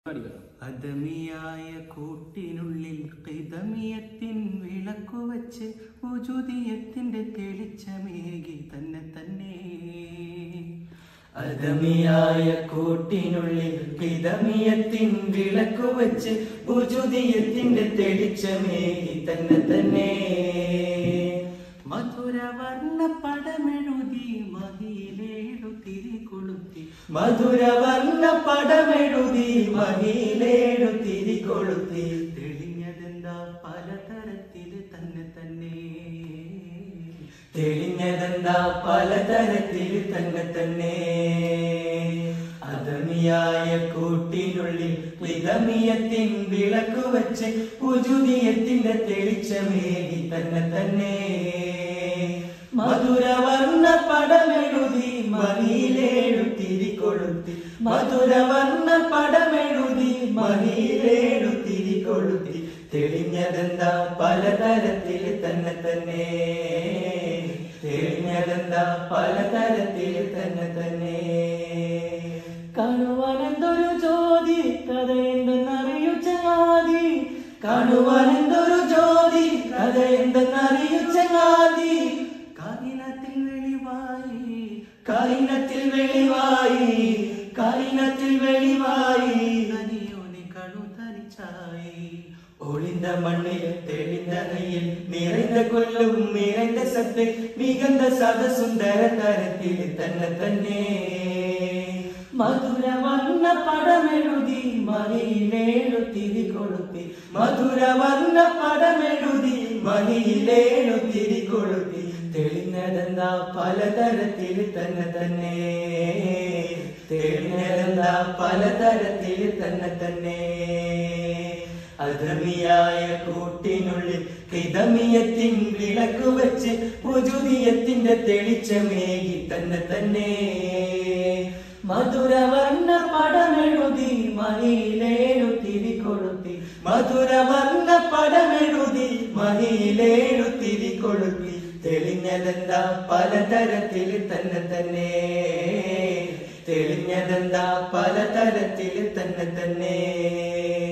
അദമിയായ കൂട്ടിനുള്ളിൽ കിതമിയത്തിൻ വിളക്കു വച്ച് ഉജുദിയത്തിന്റെ തെളിച്ചമേകി തന്നെ തന്നെ അദമിയായ കൂട്ടിനുള്ളിൽ പിതമിയത്തിൻ വിളക്കു വെച്ച് ഉജുദിയത്തിന്റെ തെളിച്ചമേകി തന്നെ തന്നെ മധുരവർണ്ണ പടമെഴുതി മഹിയിലേഴു തിരി കൊളുത്തി മധുരവർണ്ണ പടമെഴുതി മഹിയിലേഴു തിരി കൊളുത്തി തെളിഞ്ഞതെന്താ പലതരത്തില് തന്നെ തന്നെ തെളിഞ്ഞതെന്താ പലതരത്തിൽ തന്നെ തന്നെ അദമിയായ കൂട്ടിനുള്ളിൽ പിതമിയത്തിൻ വിളക്കു വെച്ച് ഉജുദിയത്തിന്റെ തെളിച്ചമേകി തന്നെ തന്നെ മധുരവർണ്ണ പടമെഴുതി മണിയിലേഴു തിരി കൊളുത്തി മധുരവർണ്ണ പടമെഴുതി മണിയിലേഴു തിരി കൊളുത്തി തെളിഞ്ഞതെന്താ പലതരത്തിൽ തന്നെ തന്നെ തെളിഞ്ഞതെന്താ പലതരത്തിൽ തന്നെ തന്നെ കാണുവാനെന്തൊരു ജ്യോതി കഥ എന്തെന്നറിയു ചങ്ങാതി കാണുവാനെന്തൊരു ജ്യോതി കഥ എന്തെന്നറിയു ചങ്ങാതി കായിനത്തിൽ വെളിവായി കായിനത്തിൽ വെളിവായി കായിനത്തിൽ വെളിവായി നനിയോനെ കണു തനിച്ചായി ഒളിந்த മണ്ണിൽ തെളിந்த നെയ്യിൽ നിറഞ്ഞ കൊല്ലും നിറഞ്ഞ സത്ത് മികந்த സദസുന്ദര തരത്തിൽ തന്നെ തന്നെ മധുരവർണ്ണ പടമെഴുതി മണിയിലേഴു തിരി കൊളുത്തി മധുരവർണ്ണ പടമെഴുതി മണിയിലേഴു തിരി കൊളുത്തി തെളിഞ്ഞതെന്താ പലതരത്തിൽ തന്നെ തന്നെ തെളിഞ്ഞതെന്താ പലതരത്തിൽ തന്നെ തന്നെ അധമിയായ കൂട്ടിനുള്ളിൽ കിതമിയത്തിൻ വിളക്ക് വെച്ച് പുജുദിയത്തിന്റെ തെളിച്ചമേകി തന്നെ തന്നെ മധുരവർണ്ണ പടമെഴുതി മണിയിലേഴു തിരി കൊളുത്തി മധുരവർണ്ണ പടമെഴുതി മണിയിലേഴു തിരി കൊളുത്തി തെളിഞ്ഞതെന്താ പലതരത്തിൽ തന്നെ തന്നെ തെളിഞ്ഞതെന്താ പലതരത്തിൽ തന്നെ തന്നെ